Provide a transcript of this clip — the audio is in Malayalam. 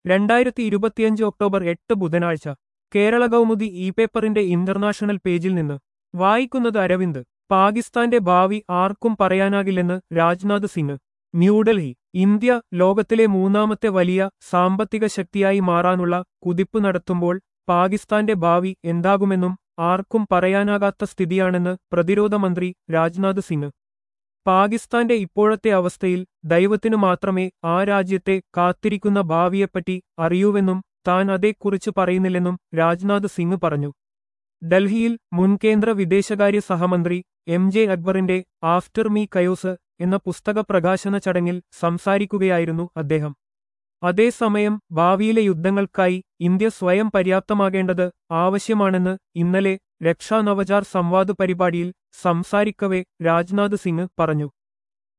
രണ്ടായിരത്തി ഇരുപത്തിയഞ്ച് ഒക്ടോബർ എട്ട് ബുധനാഴ്ച കേരള കൗമുദി ഇ പേപ്പറിന്റെ ഇന്റർനാഷണൽ പേജിൽ നിന്ന് വായിക്കുന്നത് അരവിന്ദ് പാകിസ്ഥാന്റെ ഭാവി ആർക്കും പറയാനാകില്ലെന്ന് രാജ്നാഥ് സിംഗ് ന്യൂഡൽഹി ഇന്ത്യ ലോകത്തിലെ മൂന്നാമത്തെ വലിയ സാമ്പത്തിക ശക്തിയായി മാറാനുള്ള കുതിപ്പ് നടത്തുമ്പോൾ പാകിസ്ഥാന്റെ ഭാവി എന്താകുമെന്നും ആർക്കും പറയാനാകാത്ത സ്ഥിതിയാണെന്ന് പ്രതിരോധ മന്ത്രി രാജ്നാഥ് സിംഗ് പാകിസ്ഥാന്റെ ഇപ്പോഴത്തെ അവസ്ഥയിൽ ദൈവത്തിനു മാത്രമേ ആ രാജ്യത്തെ കാത്തിരിക്കുന്ന ഭാവിയെപ്പറ്റി അറിയൂവെന്നും താൻ അതേക്കുറിച്ച് പറയുന്നില്ലെന്നും രാജ്നാഥ് സിംഗ് പറഞ്ഞു ഡൽഹിയിൽ മുൻ കേന്ദ്ര വിദേശകാര്യ സഹമന്ത്രി എം ജെ അക്ബറിന്റെ ആഫ്റ്റർ മീ കയോസ് എന്ന പുസ്തക പ്രകാശന ചടങ്ങിൽ സംസാരിക്കുകയായിരുന്നു അദ്ദേഹം അതേസമയം ഭാവിയിലെ യുദ്ധങ്ങൾക്കായി ഇന്ത്യ സ്വയം പര്യാപ്തമാകേണ്ടത് ആവശ്യമാണെന്ന് ഇന്നലെ രക്ഷാ നവചാർ സംവാദ് പരിപാടിയിൽ സംസാരിക്കവെ രാജ്നാഥ് സിംഗ് പറഞ്ഞു